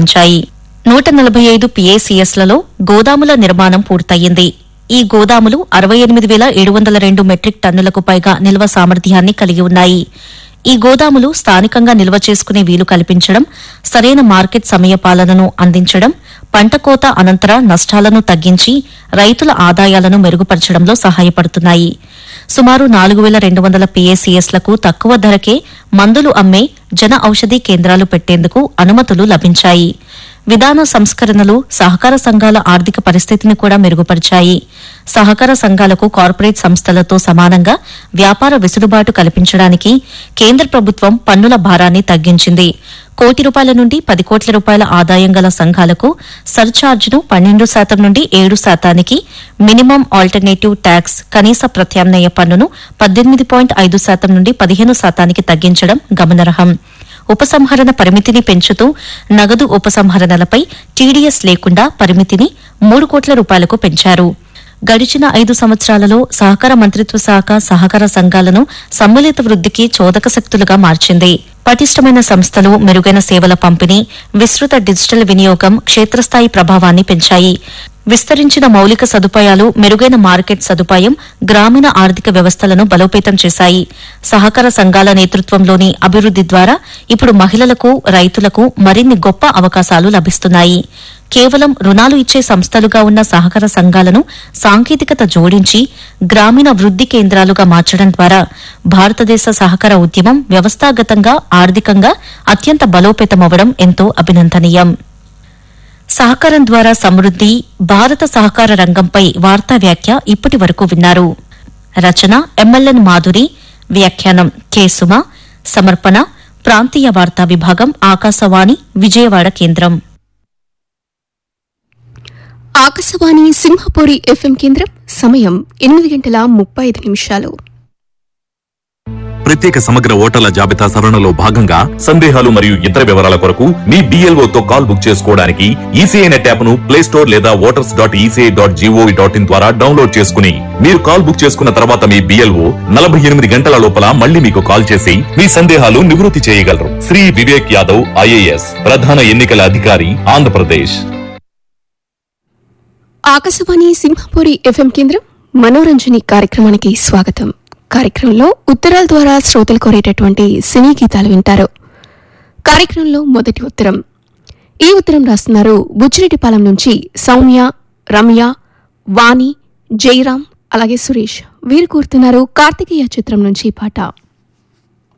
లభించాయి నూట నలభై ఐదు పీఏసీఎస్లలో గోదాముల నిర్మాణం పూర్తయింది ఈ గోదాములు అరవై ఎనిమిది వేల ఏడు వందల రెండు మెట్రిక్ టన్నులకు పైగా నిల్వ సామర్థ్యాన్ని కలిగి ఉన్నాయి ఈ గోదాములు స్థానికంగా నిల్వ చేసుకునే వీలు కల్పించడం సరైన మార్కెట్ సమయ పాలనను అందించడం పంట కోత అనంతర నష్టాలను తగ్గించి రైతుల ఆదాయాలను మెరుగుపరచడంలో సహాయపడుతున్నాయి సుమారు నాలుగు వేల రెండు వందల పీఏసీఎస్లకు తక్కువ ధరకే మందులు అమ్మే జన ఔషధీ కేంద్రాలు పెట్టేందుకు అనుమతులు లభించాయి విధాన సంస్కరణలు సహకార సంఘాల ఆర్థిక పరిస్థితిని కూడా మెరుగుపరిచాయి సహకార సంఘాలకు కార్పొరేట్ సంస్థలతో సమానంగా వ్యాపార వెసులుబాటు కల్పించడానికి కేంద్ర ప్రభుత్వం పన్నుల భారాన్ని తగ్గించింది కోటి రూపాయల నుండి పది కోట్ల రూపాయల ఆదాయం గల సంఘాలకు సర్ఛార్జ్ను పన్నెండు శాతం నుండి ఏడు శాతానికి మినిమం ఆల్టర్నేటివ్ ట్యాక్స్ కనీస ప్రత్యామ్నాయ పన్నును పద్దెనిమిది పాయింట్ ఐదు శాతం నుండి పదిహేను శాతానికి తగ్గించడం గమనార్హం ఉపసంహరణ పరిమితిని పెంచుతూ నగదు ఉపసంహరణలపై టీడీఎస్ లేకుండా పరిమితిని మూడు కోట్ల రూపాయలకు పెంచారు గడిచిన ఐదు సంవత్సరాలలో సహకార మంత్రిత్వ శాఖ సహకార సంఘాలను సమ్మిళిత వృద్దికి చోదక శక్తులుగా మార్చింది పటిష్టమైన సంస్థలు మెరుగైన సేవల పంపిణీ విస్తృత డిజిటల్ వినియోగం క్షేత్రస్థాయి ప్రభావాన్ని పెంచాయి విస్తరించిన మౌలిక సదుపాయాలు మెరుగైన మార్కెట్ సదుపాయం గ్రామీణ ఆర్థిక వ్యవస్థలను బలోపేతం చేశాయి సహకార సంఘాల నేతృత్వంలోని అభివృద్ది ద్వారా ఇప్పుడు మహిళలకు రైతులకు మరిన్ని గొప్ప అవకాశాలు లభిస్తున్నాయి కేవలం రుణాలు ఇచ్చే సంస్థలుగా ఉన్న సహకార సంఘాలను సాంకేతికత జోడించి గ్రామీణ వృద్ది కేంద్రాలుగా మార్చడం ద్వారా భారతదేశ సహకార ఉద్యమం వ్యవస్థాగతంగా ఆర్థికంగా అత్యంత బలోపేతమవడం ఎంతో అభినందనీయం సహకారం ద్వారా సమృద్ది భారత సహకార రంగంపై వార్తా వ్యాఖ్య ఇప్పటి వరకు విన్నారు రచన ఎంఎల్ఎన్ మాధురి వ్యాఖ్యానం కె సుమ సమర్పణ ప్రాంతీయ వార్తా విభాగం ఆకాశవాణి విజయవాడ కేంద్రం ఆకాశవాణి సింహపురి ఎఫ్ఎం కేంద్రం సమయం ఎనిమిది గంటల ముప్పై ఐదు నిమిషాలు ప్రత్యేక సమగ్ర ఓటర్ల జాబితా సవరణలో భాగంగా సందేహాలు మరియు ఇతర వివరాల కొరకు మీ BLO తో కాల్ బుక్ చేసుకోవడానికి ఈసీఐ నెట్ యాప్ ను ప్లే స్టోర్ లేదా voters dot ECI dot gov dot in ద్వారా డౌన్లోడ్ చేసుకుని మీరు కాల్ బుక్ చేసుకున్న తర్వాత మీ బిఎల్ఓ నలభై ఎనిమిది గంటల లోపల మళ్ళీ మీకు కాల్ చేసి మీ సందేహాలు నివృత్తి చేయగలరు శ్రీ వివేక్ యాదవ్ ఐఏఎస్ ప్రధాన ఎన్నికల అధికారి ఆంధ్రప్రదేశ్ ఆకాశవాణి సింహపురి ఎఫ్ఎం కేంద్రం మనోరంజని కార్యక్రమానికి స్వాగతం కార్యక్రమంలో ఉత్తరాల ద్వారా శ్రోతలు కోరేటటువంటి సినీ గీతాలు వింటారు కార్యక్రమంలో మొదటి ఉత్తరం ఈ ఉత్తరం రాస్తున్నారు బుచ్చిరెడ్డిపాలెం నుంచి సౌమ్య రమ్య వాణి జయరాం అలాగే సురేష్ వీరు కోరుతున్నారు కార్తికేయ చిత్రం నుంచి ఈ పాట